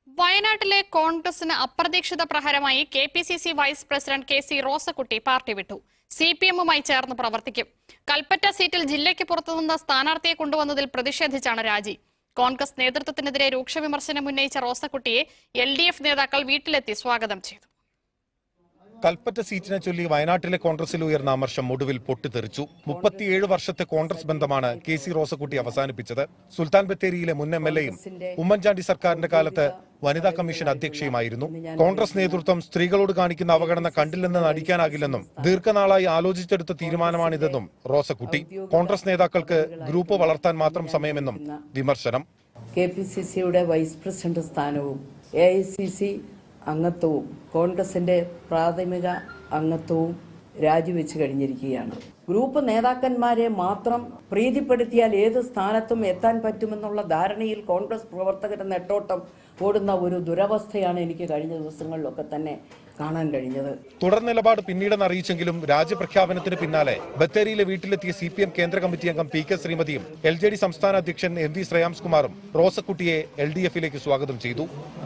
വയനാട്ടിലെ കോൺഗ്രസിന് അപ്രതീക്ഷിത പ്രഹരമായി K P C C vice president K C റോസക്കുട്ടി പാർട്ടി വിട്ടു സി പി എമ്മുമായി ചേർന്ന് പ്രവർത്തിക്കും കൽപ്പറ്റ സീറ്റിൽ ജില്ലയ്ക്ക് പുറത്തുനിന്ന് സ്ഥാനാർത്ഥിയെ കൊണ്ടുവന്നതിൽ പ്രതിഷേധിച്ചാണ് രാജി കോൺഗ്രസ് നേതൃത്വത്തിനെതിരെ രൂക്ഷ വിമർശനം ഉന്നയിച്ച റോസക്കുട്ടിയെ എൽ ഡി എഫ് നേതാക്കൾ വീട്ടിലെത്തി സ്വാഗതം ചെയ്തു കൽപ്പറ്റ സീറ്റിനെ ചൊല്ലി വയനാട്ടിലെ കോൺഗ്രസിൽ ഉയർന്ന അമർഷം ഒടുവിൽ പൊട്ടിത്തെറിച്ചു മുപ്പത്തിയേഴ് വർഷത്തെ കോൺഗ്രസ് ബന്ധമാണ് കെ സി റോസക്കുട്ടി അവസാനിപ്പിച്ചത് സുൽത്താൻ ബത്തേരിയിലെ മുൻ എം എൽ എയും ഉമ്മൻചാണ്ടി സർക്കാരിന്റെ കാലത്ത് വനിതാ കമ്മീഷൻ അധ്യക്ഷയുമായിരുന്നു കോൺഗ്രസ് നേതൃത്വം സ്ത്രീകളോട് കാണിക്കുന്ന അവഗണന കണ്ടില്ലെന്ന് നടിക്കാനാകില്ലെന്നും ദീർഘനാളായി ആലോചിച്ചെടുത്ത തീരുമാനമാണിതെന്നും റോസക്കുട്ടി കോൺഗ്രസ് നേതാക്കൾക്ക് ഗ്രൂപ്പ് വളർത്താൻ മാത്രം സമയമെന്നും വിമർശനം കെ പി സി സിയുടെ വൈസ് പ്രസിഡന്റ് സ്ഥാനവും എ ഐ സി സി അംഗത്വവും കോൺഗ്രസിന്റെ പ്രാഥമിക അംഗത്വവും രാജിവെച്ച് കഴിഞ്ഞിരിക്കുകയാണ് ഗ്രൂപ്പ് നേതാക്കന്മാരെ മാത്രം പ്രീതിപ്പെടുത്തിയാൽ ഏത് സ്ഥാനത്തും എത്താൻ പറ്റുമെന്നുള്ള ധാരണയിൽ കോൺഗ്രസ് പ്രവർത്തകരുടെ നെട്ടോട്ടം ഓടുന്ന ഒരു ദുരവസ്ഥയാണ് എനിക്ക് കഴിഞ്ഞ ദിവസങ്ങളിലൊക്കെ തന്നെ കാണാൻ കഴിഞ്ഞത് തുടർ നിലപാട് പിന്നീടെന്ന് അറിയിച്ചെങ്കിലും രാജ്യപ്രഖ്യാപനത്തിന് പിന്നാലെ ബത്തേരിയിലെ വീട്ടിലെത്തിയ സി പി എം കേന്ദ്ര കമ്മിറ്റി അംഗം പി കെ ശ്രീമതിയും എൽ ജെ ഡി സംസ്ഥാന അധ്യക്ഷൻ എം വി ശ്രേയാംസ് കുമാറും റോസക്കുട്ടിയെ എൽ ഡി എഫിലേക്ക് സ്വാഗതം ചെയ്തു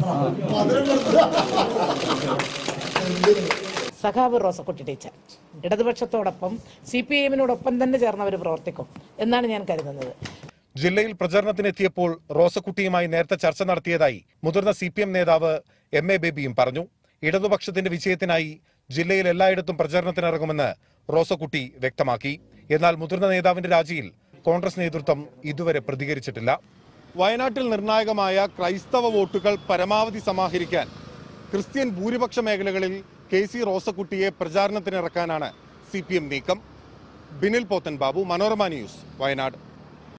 സഖാവ് റോസക്കുട്ടി ടീച്ചർ ഇടതുപക്ഷത്തോടൊപ്പം സി പി എമ്മിനോടൊപ്പം തന്നെ ചേർന്നവർ പ്രവർത്തിക്കും എന്നാണ് ഞാൻ കരുതുന്നത് ജില്ലയിൽ പ്രചരണത്തിനെത്തിയപ്പോൾ റോസക്കുട്ടിയുമായി നേരത്തെ ചർച്ച നടത്തിയതായി മുതിർന്ന സി പി എം നേതാവ് എം എ ബേബിയും പറഞ്ഞു ഇടതുപക്ഷത്തിന്റെ വിജയത്തിനായി ജില്ലയിൽ എല്ലായിടത്തും പ്രചരണത്തിനിറങ്ങുമെന്ന് റോസക്കുട്ടി വ്യക്തമാക്കി എന്നാൽ മുതിർന്ന നേതാവിന്റെ രാജിയിൽ കോൺഗ്രസ് നേതൃത്വം ഇതുവരെ പ്രതികരിച്ചിട്ടില്ല വയനാട്ടിൽ നിർണായകമായ ക്രൈസ്തവ വോട്ടുകൾ പരമാവധി സമാഹരിക്കാൻ ക്രിസ്ത്യൻ ഭൂരിപക്ഷ മേഖലകളിൽ കെ സി റോസക്കുട്ടിയെ പ്രചാരണത്തിനിറക്കാനാണ് സി പി എം നീക്കം ബിനിൽ പോത്തൻ ബാബു മനോരമ ന്യൂസ് വയനാട്